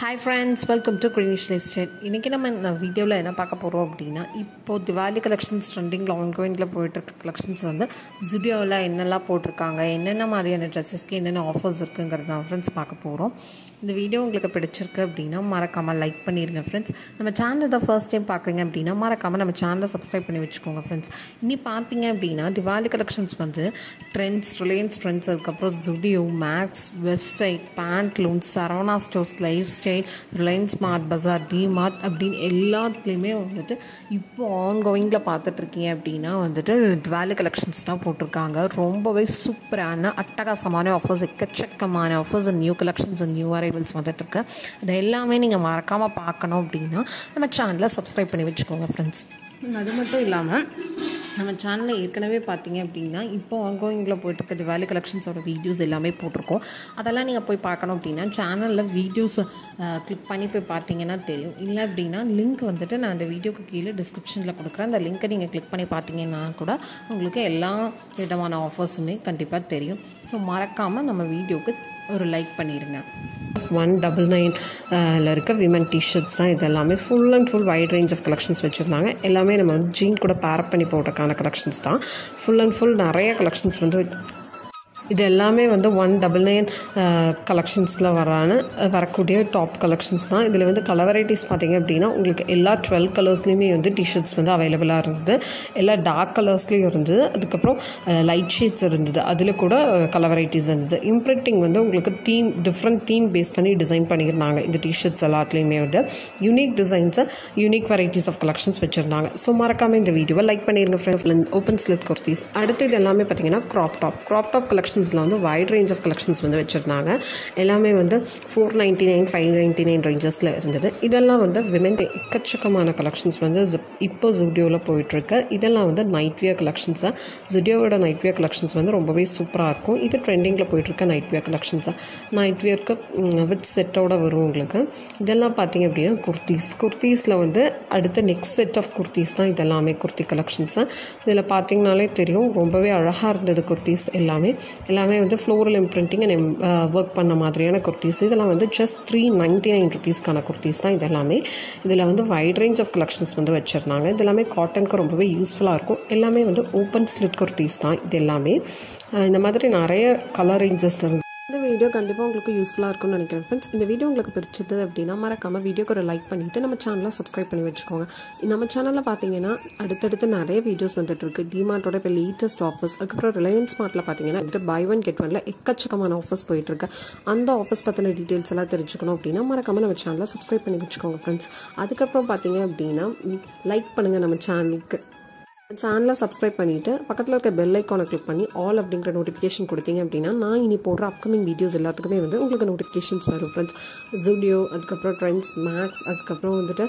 hi friends welcome to greenish life style இன்றைக்கி நம்ம இந்த வீடியோவில் என்ன பார்க்க போகிறோம் அப்படின்னா இப்போது திவாலி கலெக்ஷன்ஸ் ட்ரெண்டிங்கில் ஆன்கோயிங்கில் போயிட்டுருக்க கலெக்ஷன்ஸ் வந்து ஜுடியோவில் என்னெல்லாம் போட்டிருக்காங்க என்னென்ன மாதிரியான ட்ரெஸ்ஸஸ்க்கு என்னென்ன ஆஃபர்ஸ் இருக்குங்கிறது தான் ஃப்ரெண்ட்ஸ் பார்க்க போகிறோம் இந்த வீடியோ உங்களுக்கு பிடிச்சிருக்கு அப்படின்னா மறக்காமல் லைக் பண்ணிடுங்க ஃப்ரெண்ட்ஸ் நம்ம சேனலை தான் ஃபர்ஸ்ட் டைம் பார்க்குறீங்க அப்படின்னா மறக்காமல் நம்ம சேனலை சப்ஸ்கிரைப் பண்ணி வச்சுக்கோங்க ஃப்ரெண்ட்ஸ் இனி பார்த்தீங்க அப்படின்னா திவாலி கலெக்ஷன்ஸ் வந்து ட்ரெண்ட்ஸ் ரிலையன்ஸ் ட்ரெண்ட்ஸ் அதுக்கப்புறம் Zudio Max Westside Pantaloons Saravana stores Lifestyle Reliance smart Bazaar DMart அப்படின்னு எல்லாத்துலேயுமே வந்துட்டு இப்போ ஆன்கோயிங்கில் பார்த்துட்ருக்கீங்க அப்படின்னா வந்துட்டு திவாலி கலெக்ஷன்ஸ் தான் போட்டிருக்காங்க ரொம்பவே சூப்பரான அட்டகாசமான ஆஃபர்ஸ் எக்கச்சக்கமான offers new collections new arrivals வந்துட்டுருக்கு அது எல்லாமே நீங்கள் மறக்காமல் பார்க்கணும் அப்படின்னா நம்ம சேனலை சப்ஸ்கிரைப் பண்ணி வச்சுக்கோங்க ஃப்ரெண்ட்ஸ் அது மட்டும் இல்லாமல் நம்ம சேனலில் ஏற்கனவே பார்த்தீங்க அப்படின்னா இப்போ ஆன்கோயிங்கில் போயிட்டுருக்க திவாலி கலெக்ஷன்ஸோட வீடியோஸ் எல்லாமே போட்டிருக்கோம் அதெல்லாம் நீங்கள் போய் பார்க்கணும் அப்படின்னா சேனலில் வீடியோஸ் கிளிக் பண்ணி போய் பார்த்தீங்கன்னா தெரியும் இல்லை அப்படின்னா லிங்க் வந்துட்டு நான் அந்த வீடியோக்கு கீழே டிஸ்கிரிப்ஷனில் கொடுக்குறேன் அந்த லிங்க்கை நீங்கள் கிளிக் பண்ணி பார்த்தீங்கன்னா கூட உங்களுக்கு எல்லா விதமான ஆஃபர்ஸுமே கண்டிப்பாக தெரியும் ஸோ மறக்காமல் நம்ம வீடியோக்கு ஒரு லைக் பண்ணிடுங்க ஒன் டபுள் நைனில் இருக்க விமன் டிஷர்ட்ஸ் தான் இது எல்லாமே full and full wide range of collections வச்சுருந்தாங்க எல்லாமே நம்ம வந்து ஜீன் கூட பேரப் பண்ணி போடுறதுக்கான கலெக்ஷன்ஸ் தான் ஃபுல் அண்ட் ஃபுல் நிறைய கலெக்ஷன்ஸ் வந்து இது எல்லாமே வந்து ஒன் டபுள் நைன் கலெக்ஷன்ஸில் வரான வரக்கூடிய டாப் கலெக்ஷன்ஸ் தான் இதில் வந்து கலர் வெரைட்டிஸ் பார்த்தீங்க அப்படின்னா உங்களுக்கு எல்லா டுவெல் கலர்ஸ்லேயுமே வந்து டிஷர்ட்ஸ் வந்து அவைலபிளாக இருந்தது எல்லா டார்க் கலர்ஸ்லேயும் இருந்தது அதுக்கப்புறம் லைட் ஷேட்ஸ் இருந்தது அதில் கூட கலர் வெரைட்டிஸ் இருந்தது இம்ப்ரிண்டிங் வந்து உங்களுக்கு தீம் டிஃப்ரெண்ட் தீம் பேஸ் பண்ணி டிசைன் பண்ணியிருந்தாங்க இந்த டிஷர்ட்ஸ் எல்லாத்துலேயுமே வந்து யூனிக் டிசைன்ஸை யூனிக் வெரைட்டிஸ் ஆஃப் கலெக்ஷன்ஸ் வச்சுருந்தாங்க ஸோ மறக்காமல் இந்த வீடியோவை லைக் பண்ணிடுங்க ஃப்ரெண்ட் ஓப்பன் ஸ்லிட் குர்த்திஸ் அடுத்து இது எல்லாமே பார்த்தீங்கன்னா க்ராப் டாப் க்ராப் டாப் கலெக்ஷன்ஸில் வந்து வைட் ரேஞ்ச் ஆஃப் கலெக்ஷன்ஸ் வந்து வச்சுருந்தாங்க எல்லாமே வந்து four ninety nine five ninety nine ரேஞ்சஸில் இருந்தது இதெல்லாம் வந்து விமென் எக்கச்சக்கமான கலெக்ஷன்ஸ் வந்து இப்போ ஜுடியோவில் போயிட்டுருக்கு இதெல்லாம் வந்து நைட் வியர் கலெக்ஷன்ஸாக ஜுடியோவோட நைட் வியர் கலெக்ஷன்ஸ் வந்து ரொம்பவே சூப்பராக இருக்கும் இது ட்ரெண்டிங்கில் போயிட்டுருக்க நைட் வியர் கலெக்ஷன்ஸாக நைட் வியருக்கு வித் செட்டோட வரும் உங்களுக்கு இதெல்லாம் பார்த்தீங்க அப்படின்னா குர்த்திஸ் குர்த்திஸில் வந்து அடுத்த நெக்ஸ்ட் செட் ஆஃப் குர்த்திஸ் தான் இதெல்லாமே குர்த்தி கலெக்ஷன்ஸு இதில் பார்த்தீங்கனாலே தெரியும் ரொம்பவே அழகாக இருந்தது குர்த்திஸ் எல்லாமே எல்லாமே வந்து ஃப்ளோரல் இம்ப்ரிண்டிங் அண்ட் ஒர்க் பண்ண மாதிரியான குர்த்திஸ் இதெல்லாம் வந்து ஜஸ்ட் த்ரீ நைன்ட்டி நைன் ருபீஸ்க்கான குர்த்திஸ் தான் இதெல்லாமே இதில் வந்து வைட் ரேஞ்ச் ஆஃப் கலெக்ஷன்ஸ் வந்து வச்சுருந்தாங்க இது எல்லாமே காட்டனுக்கு ரொம்பவே யூஸ்ஃபுல்லாக இருக்கும் எல்லாமே வந்து ஓப்பன் ஸ்லிட் குர்த்திஸ் தான் இது எல்லாமே இந்த மாதிரி நிறைய கலர் ரேஞ்சஸ் இருந்து இந்த வீடியோ கண்டிப்பாக உங்களுக்கு யூஸ்ஃபுல்லாக இருக்கும்னு நினைக்கிறேன் ஃப்ரெண்ட்ஸ் இந்த வீடியோ உங்களுக்கு பிடிச்சது அப்படின்னா மறக்காமல் வீடியோக்கு ஒரு லைக் பண்ணிவிட்டு நம்ம சேனலை சப்ஸ்கிரைப் பண்ணி வச்சுக்கோங்க நம்ம சேனலில் பார்த்தீங்கன்னா அடுத்தடுத்து நிறைய வீடியோஸ் வந்துட்டு இருக்கு டிமார்ட்டோட இப்போ லேட்டஸ்ட் ஆஃபர்ஸ் அதுக்கப்புறம் ரிலையன்ஸ் ஸ்மார்ட்டில் பார்த்தீங்கன்னா வந்துட்டு பை ஒன் கெட் ஒன்ல எக்கச்சக்கமான ஆஃபர்ஸ் போயிட்டுருக்கு அந்த ஆஃபர்ஸ் பற்றின டீட்டெயில்ஸ் எல்லாம் தெரிஞ்சுக்கணும் அப்படின்னா மறக்காமல் நம்ம சேனலை சப்ஸ்கிரைப் பண்ணி வச்சுக்கோங்க ஃப்ரெண்ட்ஸ் அதுக்கப்புறம் பார்த்தீங்க அப்படின்னா லைக் பண்ணுங்கள் நம்ம சேனலுக்கு சேனலை சப்ஸ்கிரைப் பண்ணிவிட்டு பக்கத்தில் இருக்க பெல் ஐக்கானை கிளிக் பண்ணி ஆல் அப்படிங்கிற நோட்டிஃபிகேஷன் கொடுத்தீங்க அப்படின்னா நான் இனி போடுற அப்கமிங் வீடியோஸ் எல்லாத்துக்குமே வந்து உங்களுக்கு நோட்டிஃபிகேஷன்ஸ் வரும் ஃப்ரெண்ட்ஸ் ஜூடியோ அதுக்கப்புறம் ட்ரெண்ட்ஸ் மேக்ஸ் அதுக்கப்புறம் வந்துட்டு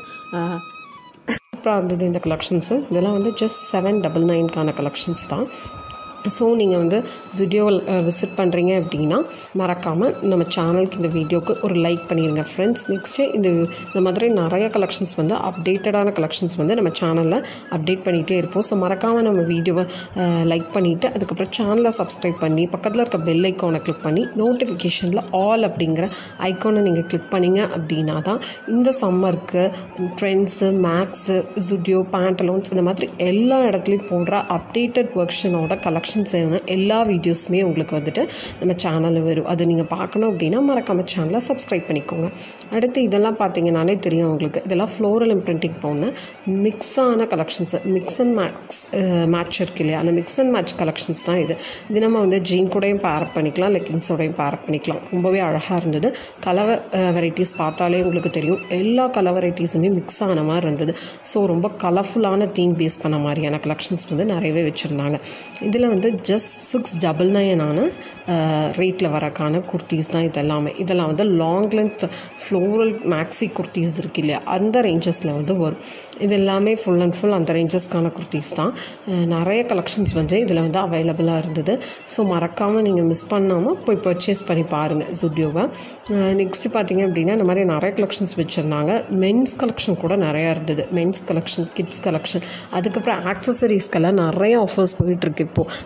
சூப்பராக இருந்தது இந்த கலெக்ஷன்ஸு இதெல்லாம் வந்து ஜஸ்ட் செவன் டபுள் நைன்க்கான கலெக்ஷன்ஸ் தான் ஸோ நீங்கள் வந்து ஜுடியோவில் விசிட் பண்ணுறீங்க அப்படின்னா மறக்காமல் நம்ம சேனலுக்கு இந்த வீடியோக்கு ஒரு லைக் பண்ணிடுங்க ஃப்ரெண்ட்ஸ் நெக்ஸ்ட்டு இந்த இந்த மாதிரி நிறைய கலெக்ஷன்ஸ் வந்து அப்டேட்டடான கலெக்ஷன்ஸ் வந்து நம்ம சேனலில் அப்டேட் பண்ணிகிட்டே இருப்போம் ஸோ மறக்காமல் நம்ம வீடியோவை லைக் பண்ணிவிட்டு அதுக்கப்புறம் சேனலை சப்ஸ்கிரைப் பண்ணி பக்கத்தில் இருக்க பெல் ஐக்கானை கிளிக் பண்ணி நோட்டிஃபிகேஷனில் ஆல் அப்படிங்கிற ஐக்கானை நீங்கள் கிளிக் பண்ணிங்க அப்படின்னா தான் இந்த சம்மருக்கு ட்ரெண்ட்ஸு மேக்ஸு ஜுடியோ பேண்டலோன்ஸ் இந்த மாதிரி எல்லா இடத்துலையும் போடுற அப்டேட்டட் வெர்ஷனோட கலெக்ஷன் கலெக்ஷன்ஸ் எல்லா வீடியோஸுமே உங்களுக்கு வந்துட்டு நம்ம சேனலில் வரும் அது நீங்கள் பார்க்கணும் அப்படின்னா மறக்காமல் சேனலை சப்ஸ்கிரைப் பண்ணிக்கோங்க அடுத்து இதெல்லாம் பார்த்தீங்கனாலே தெரியும் உங்களுக்கு இதெல்லாம் ஃப்ளோரல் இம்ப்ரிண்டிங் போன மிக்ஸான collections mix and max match இருக்கு இல்லையா அந்த மிக்ஸ் அண்ட் மேட்ச் கலெக்ஷன்ஸ் தான் இது இது நம்ம வந்து ஜீன் கூடயும் பேரப் பண்ணிக்கலாம் லெக்கின்ஸோடையும் பேரப் பண்ணிக்கலாம் ரொம்பவே அழகாக இருந்தது கலர் வெரைட்டிஸ் பார்த்தாலே உங்களுக்கு தெரியும் எல்லா கலர் வெரைட்டிஸுமே மிக்ஸ் ஆன மாதிரி இருந்தது ஸோ ரொம்ப கலர்ஃபுல்லான தீம் பேஸ் பண்ண மாதிரியான கலெக்ஷன்ஸ் வந்து நிறையவே வச்சுருந்தாங்க இதில் வந்து ஜஸ்ட் சிக்ஸ் டபுள் நைனான ரேட்டில் வரக்கான குர்த்திஸ் தான் இது எல்லாமே இதெல்லாம் வந்து long length floral maxi kurtis இருக்கு இல்லையா அந்த ரேஞ்சஸில் வந்து வரும் இது எல்லாமே ஃபுல் அண்ட் ஃபுல் அந்த ரேஞ்சஸ்க்கான குர்த்திஸ் தான் நிறைய கலெக்ஷன்ஸ் வந்து இதில் வந்து அவைலபிளாக இருந்தது ஸோ மறக்காமல் நீங்கள் மிஸ் பண்ணாமல் போய் பர்ச்சேஸ் பண்ணி பாருங்கள் ஜுடியோவை நெக்ஸ்ட்டு பார்த்தீங்க அப்படின்னா இந்த மாதிரி நிறைய கலெக்ஷன்ஸ் வச்சுருந்தாங்க மென்ஸ் கலெக்ஷன் கூட நிறையா இருந்தது மென்ஸ் கலெக்ஷன் கிட்ஸ் கலெக்ஷன் அதுக்கப்புறம் ஆக்சசரிஸ்க்கெல்லாம் நிறைய ஆஃபர்ஸ் போயிட்டுருக்கு இப்போது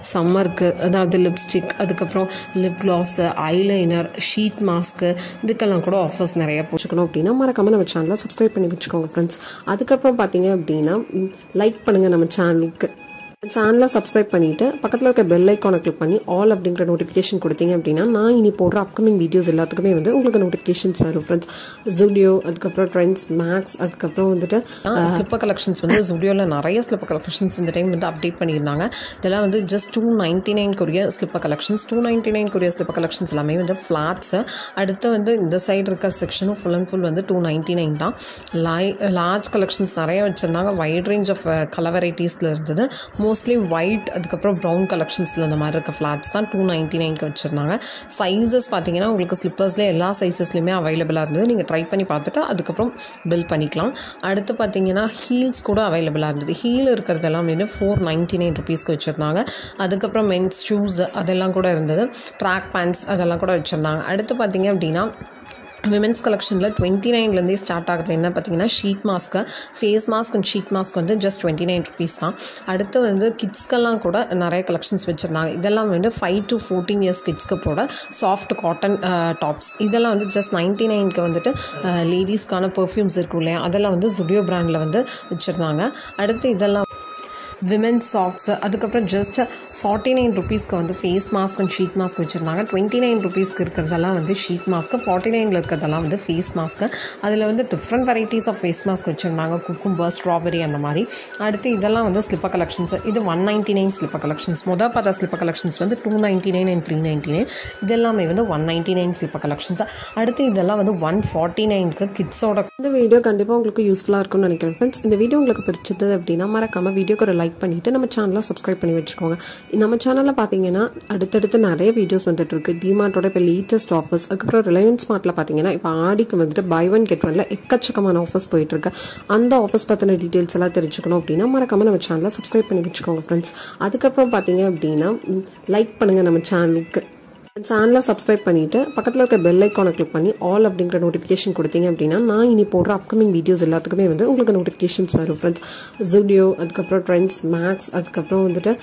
சம்மருக்கு அதாவது லிப்ஸ்டிக் அதுக்கப்புறம் lip gloss eyeliner sheet mask இதுக்கெல்லாம் கூட ஆஃபர்ஸ் நிறைய போச்சுக்கணும் அப்படின்னா மறக்காமல் நம்ம சேனலை சப்ஸ்கிரைப் பண்ணி வச்சுக்கோங்க ஃப்ரெண்ட்ஸ் அதுக்கப்புறம் பார்த்தீங்க அப்படின்னா லைக் பண்ணுங்கள் நம்ம சேனலுக்கு சேனலை சப்ஸ்கிரைப் பண்ணிவிட்டு பக்கத்தில் இருக்க பெல் ஐக்கானை கிளிக் பண்ணி ஆல் அப்படிங்கிற நோட்டிஃபிகேஷன் கொடுத்தீங்க அப்படின்னா நான் இனி போடுற அப்கமிங் வீடியோஸ் எல்லாத்துக்குமே வந்து உங்களுக்கு நோட்டிஃபிகேஷன்ஸ் வரும் ஃப்ரெண்ட்ஸ் ஜூடியோ அதுக்கப்புறம் ட்ரெண்ட்ஸ் மேக்ஸ் அதுக்கப்புறம் வந்துட்டு ஸ்லிப்பர் கலெக்ஷன்ஸ் வந்து ஜூடியோவில் நிறைய ஸ்லிப்பர் கலெக்ஷன்ஸ் இந்த டைம் வந்து அப்டேட் பண்ணியிருந்தாங்க இதெல்லாம் வந்து ஜஸ்ட் டூ நைன்ட்டி நைன் கொரிய slipper collections two ninety nine கொரிய ஸ்லிப்பர் கலெக்ஷன்ஸ் எல்லாமே வந்து ஃப்ளாட்ஸு அடுத்து வந்து இந்த சைடு இருக்க செக்ஷனும் ஃபுல் அண்ட் ஃபுல் வந்து டூ நைன்ட்டி நைன் தான் லை லார்ஜ் கலெக்ஷன்ஸ் நிறைய வச்சுருந்தாங்க வைட் ரேஞ்ச் ஆஃப் கலர் வெரைட்டிஸில் இருந்தது மோஸ்ட்லி ஒயிட் அதுக்கப்புறம் ப்ரௌன் கலெக்ஷன்ஸில் இந்த மாதிரி இருக்க ஃப்ளாட்ஸ் தான் டூ நைன்ட்டி நைன்க்கு வச்சுருந்தாங்க சைஸஸ் பார்த்தீங்கன்னா உங்களுக்கு ஸ்லிப்பர்ஸ்லேயே எல்லா சைஸஸ்லையுமே அவைலபிளாக இருந்தது நீங்கள் ட்ரை பண்ணி பார்த்துட்டு அதுக்கப்புறம் பில் பண்ணிக்கலாம் அடுத்து பார்த்தீங்கன்னா ஹீல்ஸ் கூட அவைலபிளாக இருந்தது ஹீல் இருக்கிறது எல்லாமே வந்து ஃபோர் நைன்ட்டி நைன் ருபீஸ்க்கு வச்சுருந்தாங்க அதுக்கப்புறம் மென்ஸ் ஷூஸ் அதெல்லாம் கூட இருந்தது ட்ராக் பேண்ட்ஸ் அதெல்லாம் கூட வச்சுருந்தாங்க அடுத்து பார்த்தீங்க அப்படின்னா விமென்ஸ் கலெக்ஷனில் டுவெண்ட்டி நைன்லேருந்தே ஸ்டார்ட் ஆகுது என்ன பார்த்தீங்கன்னா sheet mask face mask and sheet mask வந்து ஜஸ்ட் டுவெண்ட்டி நைன் ருபீஸ் தான் அடுத்து வந்து கிட்ஸ்க்கெல்லாம் கூட நிறைய கலெக்ஷன்ஸ் வச்சுருந்தாங்க இதெல்லாம் வந்து ஃபைவ் டு ஃபோர்டீன் இயர்ஸ் கிட்ஸ்க்கு போட சாஃப்ட் காட்டன் டாப்ஸ் இதெல்லாம் வந்து ஜஸ்ட் நைன்ட்டி நைனுக்கு வந்துட்டு லேடிஸ்க்கான பர்ஃப்யூம்ஸ் இருக்கும் இல்லையா அதெல்லாம் வந்து ஜுடியோ பிராண்டில் வந்து வச்சுருந்தாங்க அடுத்து இதெல்லாம் விமென் சாக்ஸ் அதுக்கப்புறம் ஜஸ்ட் ஃபார்ட்டி நைன் ருபீஸ்க்கு வந்து face mask and sheet mask வச்சுருந்தாங்க டுவெண்ட்டி நைன் ருபீஸ்க்கு இருக்கிறதெல்லாம் வந்து ஷீட் மாஸ்க்கு ஃபார்ட்டி நைனில் இருக்கிறதெல்லாம் வந்து ஃபேஸ் மாஸ்க்கு அதில் வந்து different varieties of face mask வச்சுருந்தாங்க குக்கும்பர் ஸ்ட்ராபெரி அந்த மாதிரி அடுத்து இதெல்லாம் வந்து ஸ்லிப்பர் கலெக்ஷன்ஸ் இது one ninety nine slipper collections மொதல் பார்த்தா ஸ்லிப்பர் கலெக்ஷன்ஸ் வந்து two ninety nine and three ninety nine இதெல்லாமே வந்து one ninety nine slipper collections அடுத்து இதெல்லாம் வந்து ஒன் ஃபார்ட்டி நைனுக்கு கிட்ஸோட இந்த வீடியோ கண்டிப்பாக உங்களுக்கு யூஸ்ஃபுல்லாக இருக்கும்னு நினைக்கிறேன் ஃப்ரெண்ட்ஸ் இந்த வீடியோ உங்களுக்கு பிடிச்சது அப்படின்னா மறக்காமல் வீடியோக்கு ஒரு லைக் பண்ணிவிட்டு நம்ம சேனலை சப்ஸ்கிரைப் பண்ணி வச்சுக்கோங்க நம்ம சேனலில் பார்த்தீங்கன்னா அடுத்தடுத்து நிறைய வீடியோஸ் வந்துட்டு இருக்கு டிமார்ட்டோட இப்போ லேட்டஸ்ட் ஆஃபர்ஸ் அதுக்கப்புறம் ரிலையன்ஸ் ஸ்மார்ட்டில் பார்த்தீங்கன்னா இப்போ ஆடிக்கு வந்துட்டு பை ஒன் கெட் ஒன்ல எக்கச்சக்கமான ஆஃபர்ஸ் போயிட்டு இருக்கு அந்த ஆஃபர்ஸ் பற்றின டீட்டெயில்ஸ் எல்லாம் தெரிஞ்சுக்கணும் அப்படின்னா மறக்காமல் நம்ம சேனலை சப்ஸ்கிரைப் பண்ணி வச்சுக்கோங்க ஃப்ரெண்ட்ஸ் அதுக்கப்புறம் பார்த்தீங்க அப்படின்னா லைக் பண்ணுங்கள் நம்ம சேனலுக்கு சேனலை சப்ஸ்கிரைப் பண்ணிவிட்டு பக்கத்தில் இருக்க பெல் ஐக்கானை கிளிக் பண்ணி ஆல் அப்படிங்கிற நோட்டிஃபிகேஷன் கொடுத்தீங்க அப்படின்னா நான் இனி போடுற அப்கமிங் வீடியோஸ் எல்லாத்துக்குமே வந்து உங்களுக்கு நோட்டிஃபிகேஷன்ஸ் வரும் ஃப்ரெண்ட்ஸ் ஜூடியோ அதுக்கப்புறம் ட்ரெண்ட்ஸ் மேக்ஸ் அதுக்கப்புறம் வந்துட்டு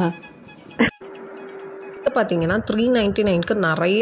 பார்த்தீங்கன்னா த்ரீ நைன்ட்டி நைனுக்கு நிறைய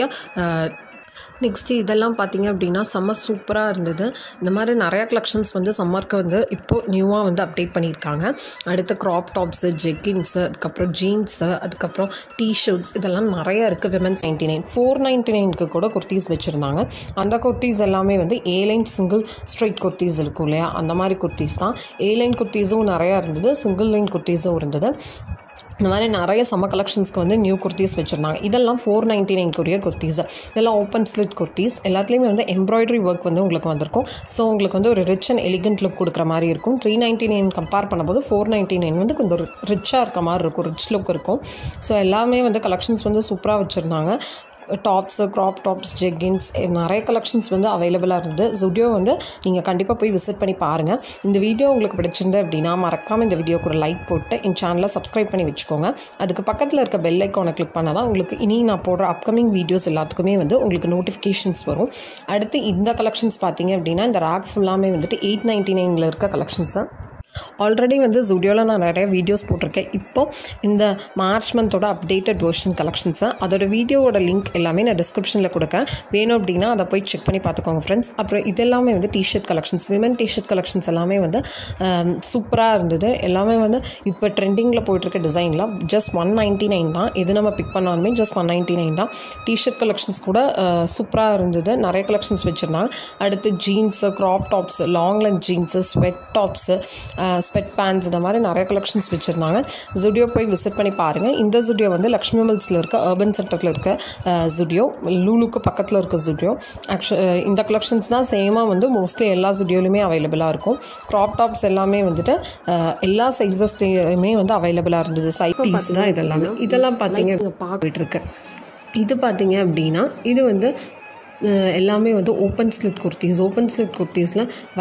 நெக்ஸ்ட்டு இதெல்லாம் பார்த்தீங்க அப்படின்னா செம்ம சூப்பராக இருந்தது இந்த மாதிரி நிறையா கலெக்ஷன்ஸ் வந்து சம்மருக்கு வந்து இப்போது நியூவாக வந்து அப்டேட் பண்ணியிருக்காங்க அடுத்து க்ராப் டாப்ஸு ஜெக்கின்ஸு அதுக்கப்புறம் ஜீன்ஸு அதுக்கப்புறம் டிஷர்ட்ஸ் இதெல்லாம் நிறைய இருக்குது women's ninety nine four ninety நைனுக்கு கூட குர்த்திஸ் வச்சுருந்தாங்க அந்த குர்த்திஸ் எல்லாமே வந்து ஏலைன் சிங்கிள் ஸ்ட்ரைட் குர்த்திஸ் இருக்கும் இல்லையா அந்த மாதிரி குர்த்திஸ் தான் ஏலைன் குர்த்திஸும் நிறையா இருந்தது சிங்கிள் லைன் குர்த்திஸும் இருந்தது இந்த மாதிரி நிறைய சம்மர் கலெக்ஷன்ஸ்க்கு வந்து நியூ குர்த்திஸ் வச்சுருந்தாங்க இதெல்லாம் ஃபோர் நைன்ட்டி நைன்க்குரிய குர்த்திஸ் இதெல்லாம் ஓப்பன் ஸ்லிட் குர்த்திஸ் எல்லாத்துலேயுமே வந்து எம்ப்ராய்டரி ஒர்க் வந்து உங்களுக்கு வந்திருக்கும் ஸோ உங்களுக்கு வந்து ஒரு ரிச் அண்ட் எலிகண்ட் லுக் கொடுக்குற மாதிரி இருக்கும் த்ரீ நைன்ட்டி நைன் கம்பேர் பண்ணும்போது ஃபோர் நைன்ட்டி நைன் வந்து கொஞ்சம் ரிச்சாக இருக்க மாதிரி இருக்கும் ரிச் லுக் இருக்கும் ஸோ எல்லாமே வந்து கலெக்ஷன்ஸ் வந்து சூப்பராக வச்சுருந்தாங்க டாப்ஸு க்ராப் டாப்ஸ் ஜெக்கின்ஸ் நிறைய கலெக்ஷன்ஸ் வந்து அவைலபிளாக இருந்தது ஜுடியோ வந்து நீங்கள் கண்டிப்பாக போய் விசிட் பண்ணி பாருங்கள் இந்த வீடியோ உங்களுக்கு பிடிச்சிருந்து அப்படின்னா மறக்காமல் இந்த வீடியோக்கு ஒரு லைக் போட்டு என் சேனலை சப்ஸ்கிரைப் பண்ணி வச்சுக்கோங்க அதுக்கு பக்கத்தில் இருக்க பெல் ஐக்கானை கிளிக் பண்ணால் தான் உங்களுக்கு இனி நான் போடுற அப்கமிங் வீடியோஸ் எல்லாத்துக்குமே வந்து உங்களுக்கு நோட்டிஃபிகேஷன்ஸ் வரும் அடுத்து இந்த கலெக்ஷன்ஸ் பார்த்தீங்க அப்படின்னா இந்த ரேக் ஃபுல்லாமே வந்துட்டு எயிட் நைன்ட்டி நைனில் இருக்க கலெக்ஷன்ஸை ஆல்ரெடி வந்து ஜூடியோவில் நான் நிறைய வீடியோஸ் போட்டிருக்கேன் இப்போது இந்த மார்ச் மந்தோட அப்டேட்டட் வெர்ஷன் கலெக்ஷன்ஸை அதோட வீடியோவோட லிங்க் எல்லாமே நான் டிஸ்கிரிப்ஷனில் கொடுக்கேன் வேணும் அப்படின்னா அதை போய் செக் பண்ணி பார்த்துக்கோங்க ஃப்ரெண்ட்ஸ் அப்புறம் இதெல்லாமே வந்து T-shirt collections women T-shirt collections எல்லாமே வந்து சூப்பராக இருந்தது எல்லாமே வந்து இப்போ ட்ரெண்டிங்கில் போயிட்டுருக்க டிசைனில் ஜஸ்ட் ஒன் நைன்ட்டி நைன் தான் எது நம்ம பிக் பண்ணாலுமே ஜஸ்ட் ஒன் நைன்ட்டி நைன் தான் டிஷர்ட் கலெக்ஷன்ஸ் கூட சூப்பராக இருந்தது நிறைய கலெக்ஷன்ஸ் வச்சுருந்தாங்க அடுத்து jeans crop tops long length jeans sweat tops sweat pants இந்த மாதிரி நிறைய கலெக்ஷன்ஸ் வச்சுருந்தாங்க ஜுடியோ போய் விசிட் பண்ணி பாருங்கள் இந்த ஜுடியோ வந்து லக்ஷ்மி மில்ஸில் இருக்க அர்பன் சென்டரில் இருக்க ஜுடியோ லூலுக்கு பக்கத்தில் இருக்க ஜுடியோ ஆக்சுவ இந்த கலெக்ஷன்ஸ் தான் சேமாக வந்து மோஸ்ட்லி எல்லா ஜுடியோலையுமே அவைலபிளாக இருக்கும் க்ராப் டாப்ஸ் எல்லாமே வந்துட்டு எல்லா சைஸஸ்லையுமே வந்து அவைலபிளாக இருந்தது சைட் பீஸ் தான் இதெல்லாமே இதெல்லாம் பார்த்தீங்க பார்த்துட்டு இருக்கு இது பார்த்தீங்க அப்படின்னா இது வந்து எல்லாமே வந்து open slit kurtis open slit குர்த்திஸில் வைட்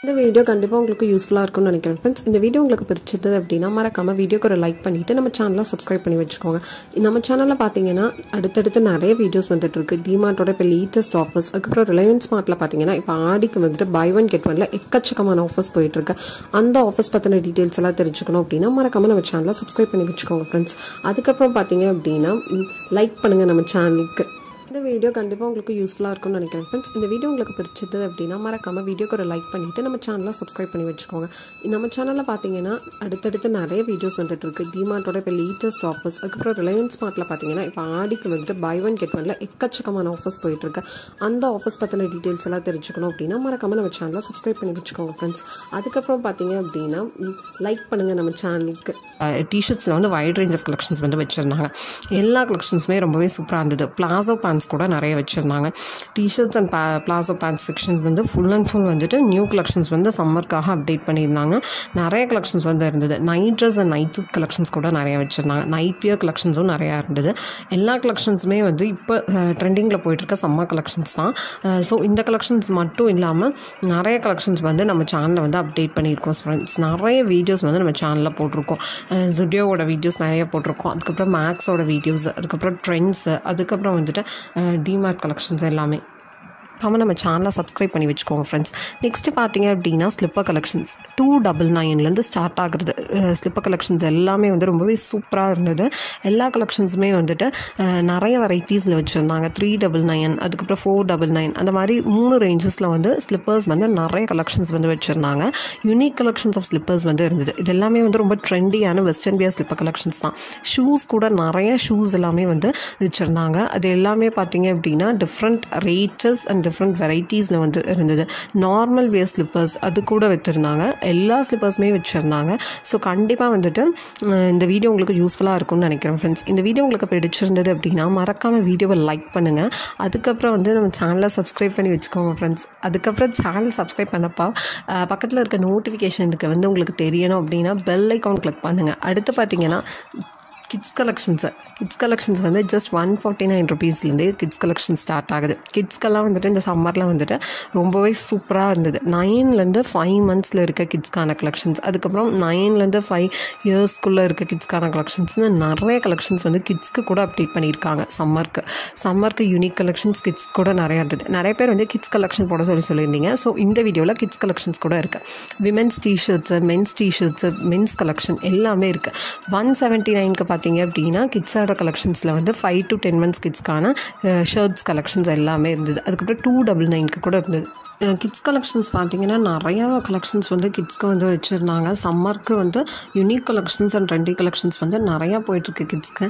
இந்த வீடியோ கண்டிப்பாக உங்களுக்கு யூஸ்ஃபுல்லாக இருக்கும்னு நினைக்கிறேன் ஃப்ரெண்ட்ஸ் இந்த வீடியோ உங்களுக்கு பிடிச்சது அப்படின்னா மறக்காமல் வீடியோக்கு ஒரு லைக் பண்ணிவிட்டு நம்ம சேனலை சப்ஸ்கிரைப் பண்ணி வச்சுக்கோங்க நம்ம சேனலில் பார்த்தீங்கன்னா அடுத்தடுத்து நிறைய வீடியோஸ் வந்துட்டு இருக்கு டிமார்ட்டோட இப்போ லேட்டஸ்ட் ஆஃபர்ஸ் அதுக்கப்புறம் ரிலையன்ஸ் ஸ்மார்ட்டில் பார்த்தீங்கன்னா இப்போ ஆடிக்கு வந்துட்டு பை ஒன் கெட் ஒன்ல எக்கச்சக்கமான ஆஃபர்ஸ் போயிட்டு இருக்கு அந்த ஆஃபர்ஸ் பற்றின டீட்டெயில்ஸ் எல்லாம் தெரிஞ்சுக்கணும் அப்படின்னா மறக்காமல் நம்ம சேனலை சப்ஸ்கிரைப் பண்ணி வச்சுக்கோங்க ஃப்ரெண்ட்ஸ் அதுக்கப்புறம் பார்த்தீங்க அப்படின்னா லைக் பண்ணுங்கள் நம்ம சேனலுக்கு இந்த வீடியோ கண்டிப்பாக உங்களுக்கு யூஸ்ஃபுல்லாக இருக்கும்னு நினைக்கிறேன் ஃப்ரெண்ட்ஸ் இந்த வீடியோ உங்களுக்கு பிடிச்சது அப்படின்னா மறக்காமல் வீடியோக்கு ஒரு லைக் பண்ணிவிட்டு நம்ம சேனலை சப்ஸ்கிரைப் பண்ணி வச்சுக்கோங்க நம்ம சேனலில் பார்த்தீங்கன்னா அடுத்தடுத்து நிறைய வீடியோஸ் வந்துட்டு இருக்கு டிமார்ட்டோட இப்போ லேட்டஸ்ட் ஆஃபர்ஸ் அதுக்கப்புறம் ரிலையன்ஸ் ஸ்மார்ட்டில் பார்த்தீங்கன்னா இப்போ ஆடிக்கு வந்துட்டு பை ஒன் கெட் ஒன்ல எக்கச்சக்கமான ஆஃபர்ஸ் போயிட்டு இருக்கு அந்த ஆஃபர்ஸ் பற்றின டீட்டெயில்ஸ் எல்லாம் தெரிஞ்சுக்கணும் அப்படின்னா மறக்காமல் நம்ம சேனலை சப்ஸ்கிரைப் பண்ணி வச்சுக்கோங்க ஃப்ரெண்ட்ஸ் அதுக்கப்புறம் பார்த்தீங்க அப்படின்னா லைக் பண்ணுங்கள் நம்ம சேனலுக்கு டிஷர்ட்ஸில் வந்து வைட் ரேஞ்ச் ஆஃப் கலெக்ஷன்ஸ் வந்து வச்சுருந்தாங்க எல்லா கலெக்ஷன்ஸுமே ரொம்பவே சூப்பராக இருந்தது பிளாசோ பேண்ட்ஸ் கூட நிறைய வச்சுருந்தாங்க டிஷர்ட்ஸ் அண்ட் பா பிளாசோ பேண்ட்ஸ் செக்ஷன் வந்து ஃபுல் அண்ட் ஃபுல் வந்துட்டு நியூ கலெக்ஷன்ஸ் வந்து சம்மருக்காக அப்டேட் பண்ணியிருந்தாங்க நிறைய கலெக்ஷன்ஸ் வந்து இருந்தது night dress and night suit collections கூட நிறைய வச்சுருந்தாங்க நைட் வியர் கலெக்ஷன்ஸும் நிறையா இருந்தது எல்லா கலெக்ஷன்ஸுமே வந்து இப்போ ட்ரெண்டிங்கில் போயிட்டுருக்க சம்மர் கலெக்ஷன்ஸ் தான் ஸோ இந்த கலெக்ஷன்ஸ் மட்டும் இல்லாமல் நிறைய கலெக்ஷன்ஸ் வந்து நம்ம சேனலில் வந்து அப்டேட் பண்ணியிருக்கோம் ஃப்ரெண்ட்ஸ் நிறைய வீடியோஸ் வந்து நம்ம சேனலில் போட்டிருக்கோம் ஜுடியோவோட வீடியோஸ் நிறைய போட்டிருக்கோம் அதுக்கப்புறம் மேக்ஸோட வீடியோஸ் அதுக்கப்புறம் ட்ரெண்ட்ஸு அதுக்கப்புறம் வந்துட்டு டிமார்ட் கலெக்ஷன்ஸ் எல்லாமே கம்ம நம்ம சேனலை சப்ஸ்கிரைப் பண்ணி வச்சுக்கோங்க ஃப்ரெண்ட்ஸ் நெக்ஸ்ட்டு பார்த்தீங்க அப்படின்னா ஸ்லிப்பர் கலெக்ஷன்ஸ் டூ டபுள் நைன்லேருந்து ஸ்டார்ட் ஆகுறது ஸ்லிப்பர் கலெக்ஷன்ஸ் எல்லாமே வந்து ரொம்பவே சூப்பராக இருந்தது எல்லா கலெக்ஷன்ஸுமே வந்துட்டு நிறைய வெரைட்டிஸில் வச்சுருந்தாங்க த்ரீ டபுள் நைன் அதுக்கப்புறம் ஃபோர் டபுள் நைன் அந்த மாதிரி மூணு ரேஞ்சஸில் வந்து ஸ்லிப்பர்ஸ் வந்து நிறைய கலெக்ஷன்ஸ் வந்து வச்சுருந்தாங்க யூனிக் கலெக்ஷன்ஸ் ஆஃப் ஸ்லிப்பர்ஸ் வந்து இருந்தது இது எல்லாமே வந்து ரொம்ப ட்ரெண்டியான வெஸ்டர்ன் வியர் ஸ்லிப்பர் கலெக்ஷன்ஸ் தான் ஷூஸ் கூட நிறைய ஷூஸ் எல்லாமே வந்து வச்சுருந்தாங்க அது எல்லாமே பார்த்தீங்க அப்படின்னா டிஃப்ரெண்ட் ரேட்டஸ் அண்ட் டிஃப்ரெண்ட் வெரைட்டிஸில் வந்து இருந்தது நார்மல் வியர் ஸ்லிப்பர்ஸ் அது கூட வச்சுருந்தாங்க எல்லா ஸ்லிப்பர்ஸுமே வச்சுருந்தாங்க ஸோ கண்டிப்பாக வந்துட்டு இந்த வீடியோ உங்களுக்கு யூஸ்ஃபுல்லாக இருக்கும்னு நினைக்கிறேன் ஃப்ரெண்ட்ஸ் இந்த வீடியோ உங்களுக்கு பிடிச்சிருந்தது அப்படின்னா மறக்காமல் வீடியோவை லைக் பண்ணுங்கள் அதுக்கப்புறம் வந்து நம்ம சேனலை சப்ஸ்கிரைப் பண்ணி வச்சுக்கோங்க ஃப்ரெண்ட்ஸ் அதுக்கப்புறம் சேனல் சப்ஸ்கிரைப் பண்ணப்போ பக்கத்தில் இருக்க நோட்டிஃபிகேஷனுக்கு வந்து உங்களுக்கு தெரியணும் அப்படின்னா பெல் ஐக்கான் கிளிக் பண்ணுங்கள் அடுத்து பார்த்தீங்கன்னா கிட்ஸ் கலெக்ஷன்ஸு கிட்ஸ் கலெக்ஷன்ஸ் வந்து ஜஸ்ட் ஒன் ஃபார்ட்டி நைன் ருபீஸ்லேருந்து கிட்ஸ் கலெக்ஷன் ஸ்டார்ட் ஆகுது கிட்ஸ்க்கெல்லாம் வந்துட்டு இந்த சம்மரில் வந்துட்டு ரொம்பவே சூப்பராக இருந்தது நைன்லேருந்து ஃபைவ் மந்த்ஸில் இருக்க கிட்ஸ்க்கான கலெக்ஷன்ஸ் அதுக்கப்புறம் நைன்லேருந்து ஃபைவ் இயர்ஸ்க்குள்ளே இருக்க கிட்ஸ்க்கான கலெக்ஷன்ஸ்னு நிறைய கலெக்ஷன்ஸ் வந்து கிட்ஸ்க்கு கூட அப்டேட் பண்ணியிருக்காங்க சம்மருக்கு சம்மருக்கு யூனிக் கலெக்ஷன்ஸ் கிட்ஸ் கூட நிறையா இருந்தது நிறைய பேர் வந்து கிட்ஸ் கலெக்ஷன் போட சொல்லி சொல்லியிருந்தீங்க ஸோ இந்த வீடியோவில் கிட்ஸ் கலெக்ஷன்ஸ் கூட இருக்குது women's T-shirts men's T-shirts men's collection எல்லாமே இருக்குது ஒன் செவன்ட்டி நைனுக்கு பார்த்தீங்க அப்படின்னா கிட்ஸோட கலெக்ஷன்ஸில் வந்து ஃபைவ் டு டென் மந்த்ஸ் கிட்ஸ்க்கான ஷர்ட்ஸ் கலெக்ஷன்ஸ் எல்லாமே இருந்தது அதுக்கப்புறம் டூ டபுள் நைனுக்கு கூட இருந்தது கிட்ஸ் கலெக்ஷன்ஸ் பார்த்தீங்கன்னா நிறையா கலெக்ஷன்ஸ் வந்து கிட்ஸ்க்கு வந்து வச்சுருந்தாங்க சம்மருக்கு வந்து unique collections and trendy collections வந்து நிறையா போயிட்டுருக்கு கிட்ஸ்க்கு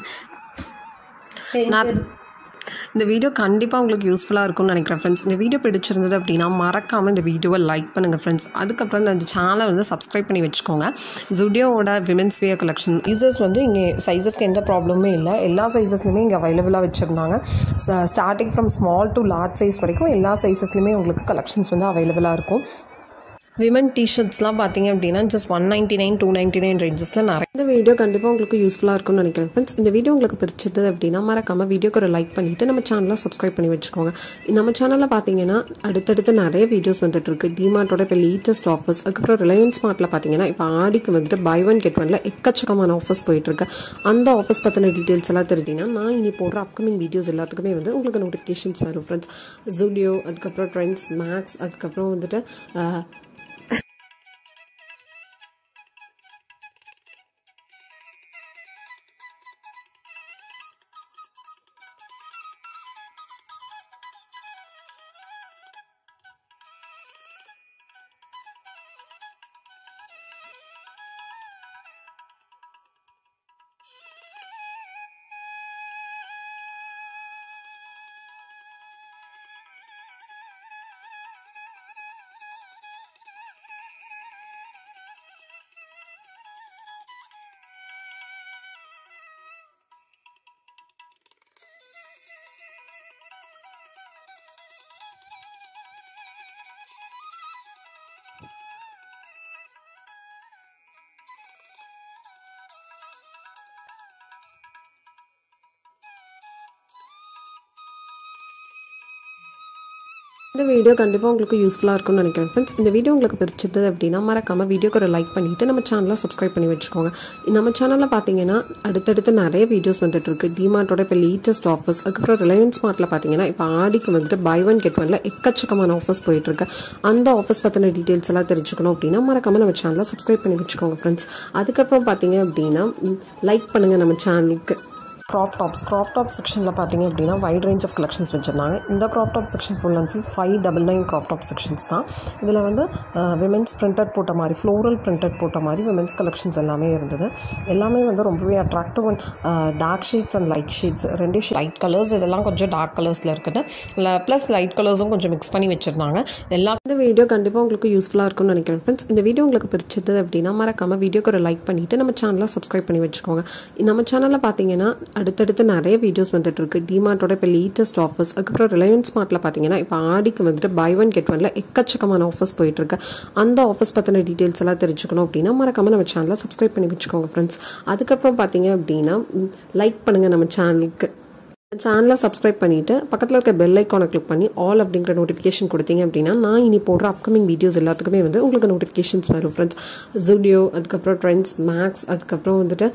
இந்த வீடியோ கண்டிப்பாக உங்களுக்கு யூஸ்ஃபுல்லாக இருக்கும்னு நினைக்கிறேன் ஃப்ரெண்ட்ஸ் இந்த வீடியோ பிடிச்சிருந்தது அப்படின்னா மறக்காமல் இந்த வீடியோவை லைக் பண்ணுங்கள் ஃப்ரெண்ட்ஸ் அதுக்கப்புறம் இந்த சேனலை வந்து சப்ஸ்கிரைப் பண்ணி வச்சுக்கோங்க ஜுடியோவோட விமென்ஸ் வியர் கலெக்ஷன் சைஸஸ் வந்து இங்கே சைஸஸ்க்கு எந்த ப்ராப்ளமே இல்லை எல்லா சைஸஸ்லையுமே இங்கே அவைலபிளாக வச்சுருந்தாங்க starting from small to large size வரைக்கும் எல்லா சைஸஸ்லையுமே உங்களுக்கு கலெக்ஷன்ஸ் வந்து அவைலபிளாக இருக்கும் விமன் டிஷர்ட்ஸ்லாம் பார்த்தீங்க அப்படின்னா just one ninety nine two ninety nine ரேஞ்சஸில் நிறைய இந்த வீடியோ கண்டிப்பாக உங்களுக்கு யூஸ்ஃபுல்லாக இருக்கும்னு நினைக்கிறேன் ஃப்ரெண்ட்ஸ் இந்த வீடியோ உங்களுக்கு பிடிச்சது அப்படின்னா மறக்காமல் வீடியோக்கு ஒரு லைக் பண்ணிவிட்டு நம்ம சேனலை சப்ஸ்கிரைப் பண்ணி வச்சுக்கோங்க நம்ம சேனலில் பார்த்தீங்கன்னா அடுத்தடுத்து நிறைய வீடியோஸ் வந்துட்டு இருக்கு டிமார்ட்டோட இப்போ லேட்டஸ்ட் ஆஃபர்ஸ் அதுக்கப்புறம் ரிலையன்ஸ் ஸ்மார்ட்டில் பார்த்தீங்கன்னா இப்போ ஆடிக்கு வந்துட்டு பை ஒன் கெட் ஒன்ல எக்கச்சக்கமான ஆஃபர்ஸ் போயிட்டு இருக்கு அந்த ஆஃபர்ஸ் பற்றின டீட்டெயில்ஸ் எல்லாம் தெரிஞ்சிங்கன்னா நான் இனி போடுற அப்கமிங் வீடியோஸ் எல்லாத்துக்குமே வந்து உங்களுக்கு நோட்டிஃபிகேஷன்ஸ் வரும் ஃப்ரெண்ட்ஸ் ஜூடியோ அதுக்கப்புறம் ட்ரெண்ட்ஸ் மேக்ஸ் அதுக்கப்புறம் வந்துட்டு இந்த வீடியோ கண்டிப்பாக உங்களுக்கு யூஸ்ஃபுல்லாக இருக்கும்னு நினைக்கிறேன் ஃப்ரெண்ட்ஸ் இந்த வீடியோ உங்களுக்கு பிடிச்சது அப்படின்னா மறக்காமல் வீடியோக்கு ஒரு லைக் பண்ணிவிட்டு நம்ம சேனலை சப்ஸ்கிரைப் பண்ணி வச்சுக்கோங்க நம்ம சேனலில் பார்த்தீங்கன்னா அடுத்தடுத்து நிறைய வீடியோஸ் வந்துட்டு இருக்கு டிமார்ட்டோட இப்போ லேட்டஸ்ட் ஆஃபர்ஸ் அதுக்கப்புறம் ரிலையன்ஸ் ஸ்மார்ட்டில் பார்த்தீங்கன்னா இப்போ ஆடிக்கு வந்துட்டு பை ஒன் கெட் ஒன்ல எக்கச்சக்கமான ஆஃபர்ஸ் போயிட்டு இருக்கு அந்த ஆஃபர்ஸ் பற்றின டீட்டெயில்ஸ் எல்லாம் தெரிஞ்சுக்கணும் அப்படின்னா மறக்காமல் நம்ம சேனலை சப்ஸ்கிரைப் பண்ணி வச்சுக்கோங்க ஃப்ரெண்ட்ஸ் அதுக்கப்புறம் பார்த்தீங்க அப்படின்னா லைக் பண்ணுங்கள் நம்ம சேனலுக்கு க்ராப் டாப்ஸ் க்ராப் டாப் செக்ஷனில் பார்த்தீங்க அப்படின்னா வைட் ரேஞ்ச் ஆஃப் கலெக்ஷன்ஸ் வச்சுருந்தாங்க இந்த crop top section full and full five double nine crop top sections தான் இதில் வந்து விமென்ஸ் பிரிண்டட் போட்ட மாதிரி ஃப்ளோரல் பிரிண்டட் போட்ட மாதிரி விமென்ஸ் கலெக்ஷன்ஸ் எல்லாமே இருந்தது எல்லாமே வந்து ரொம்பவே attractive and dark shades and light shades ரெண்டு லைட் கலர்ஸ் இதெல்லாம் கொஞ்சம் டார்க் கலர்ஸில் இருக்குது ப்ளஸ் லைட் கலர்ஸும் கொஞ்சம் மிக்ஸ் பண்ணி வச்சுருந்தாங்க எல்லா இந்த வீடியோ கண்டிப்பாக உங்களுக்கு யூஸ்ஃபுல்லாக இருக்கும்னு நினைக்கிறேன் ஃப்ரெண்ட்ஸ் இந்த வீடியோ உங்களுக்கு பிடிச்சது அப்படின்னா மறக்காமல் வீடியோக்கு ஒரு லைக் பண்ணிவிட்டு நம்ம சேனலை சப்ஸ்கிரைப் பண்ணி வச்சுக்கோங்க நம்ம சேனலில் பார்த்தீங்கன்னா அடுத்தடுத்து நிறைய வீடியோஸ் வந்துட்டு இருக்கு டிமார்ட்டோட இப்போ லேட்டஸ்ட் ஆஃபர்ஸ் அதுக்கப்புறம் ரிலையன்ஸ் ஸ்மார்ட்டில் பார்த்தீங்கன்னா இப்போ ஆடிக்கு வந்துட்டு பை ஒன் கெட் ஒன்ல எக்கச்சக்கமான ஆஃபர்ஸ் போயிட்டு இருக்கு அந்த ஆஃபர்ஸ் பற்றின டீட்டெயில்ஸ் எல்லாம் தெரிஞ்சுக்கணும் அப்படின்னா மறக்காம நம்ம சேனலை சப்ஸ்கிரைப் பண்ணி வச்சுக்கோங்க ஃப்ரெண்ட்ஸ் அதுக்கப்புறம் பார்த்தீங்க அப்படின்னா லைக் பண்ணுங்க நம்ம சேனலுக்கு சேனலை சப்ஸ்கிரைப் பண்ணிவிட்டு பக்கத்தில் இருக்க பெல் ஐக்கானை கிளிக் பண்ணி ஆல் அப்படிங்கிற நோட்டிஃபிகேஷன் கொடுத்தீங்க அப்படின்னா நான் இனி போடுற அப்கமிங் வீடியோஸ் எல்லாத்துக்குமே வந்து உங்களுக்கு நோட்டிஃபிகேஷன்ஸ் வரும் ஃப்ரெண்ட்ஸ் ஜூடியோ அதுக்கப்புறம் ட்ரெண்ட்ஸ் மேக்ஸ் அதுக்கப்புறம் வந்துட்டு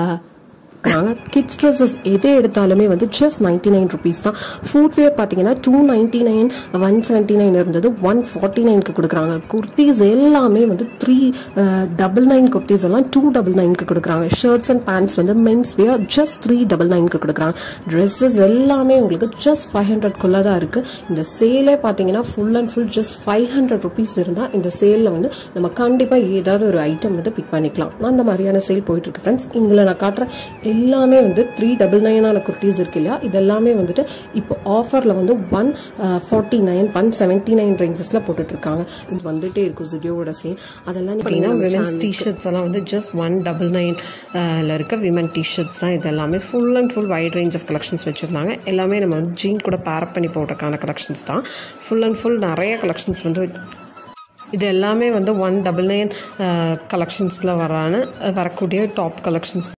நாங்கள் கிட்ஸ் ட்ரெஸ்ஸஸ் எது எடுத்தாலுமே வந்து ஜஸ்ட் நைன்டி நைன் ருபீஸ் தான் ஃபுட்வேர் பார்த்தீங்கன்னா two ninety nine one seventy nine இருந்தது ஒன் ஃபார்ட்டி நைனுக்கு கொடுக்குறாங்க குர்த்திஸ் எல்லாமே வந்து த்ரீ டபுள் நைன் குர்த்திஸ் எல்லாம் டூ டபுள் நைனுக்கு கொடுக்குறாங்க ஷர்ட்ஸ் அண்ட் பேண்ட்ஸ் வந்து men's wear just three double நைனுக்கு கொடுக்குறாங்க ட்ரெஸ்ஸஸ் எல்லாமே உங்களுக்கு ஜஸ்ட் ஃபைவ் ஹண்ட்ரட்குள்ளே தான் இருக்குது இந்த சேலே பார்த்தீங்கன்னா full and full just five hundred rupees இருந்தால் இந்த சேலில் வந்து நம்ம கண்டிப்பாக ஏதாவது ஒரு ஐட்டம் வந்து பிக் பண்ணிக்கலாம் அந்த மாதிரியான சேல் போயிட்டு இருக்கு ஃப்ரெண்ட்ஸ் இதில் நான் காட்டுற எல்லாமே வந்து த்ரீ டபுள் நைனான குர்த்திஸ் இருக்கு இல்லையா இதெல்லாமே வந்துட்டு இப்போ ஆஃபரில் வந்து one forty nine one seventy nine ரேஞ்சஸில் போட்டுட்டு இருக்காங்க இது வந்துட்டே இருக்கும் ஜுடியோவோட சேல் அதெல்லாம் அப்படின்னா விமென்ஸ் விமென்ஸ் டிஷர்ட்ஸ் எல்லாம் வந்து ஜஸ்ட் ஒன் டபுள் நைனில் இருக்க விமன் டிஷர்ட்ஸ் தான் இது எல்லாமே full and full wide range of collections வச்சுருந்தாங்க எல்லாமே நம்ம வந்து ஜீன் கூட பேரப் பண்ணி போடுறதுக்கான கலெக்ஷன்ஸ் தான் ஃபுல் அண்ட் ஃபுல் நிறைய கலெக்ஷன்ஸ் வந்து இது எல்லாமே வந்து ஒன் டபுள் நைன் கலெக்ஷன்ஸில் வரான வரக்கூடிய டாப் கலெக்ஷன்ஸ்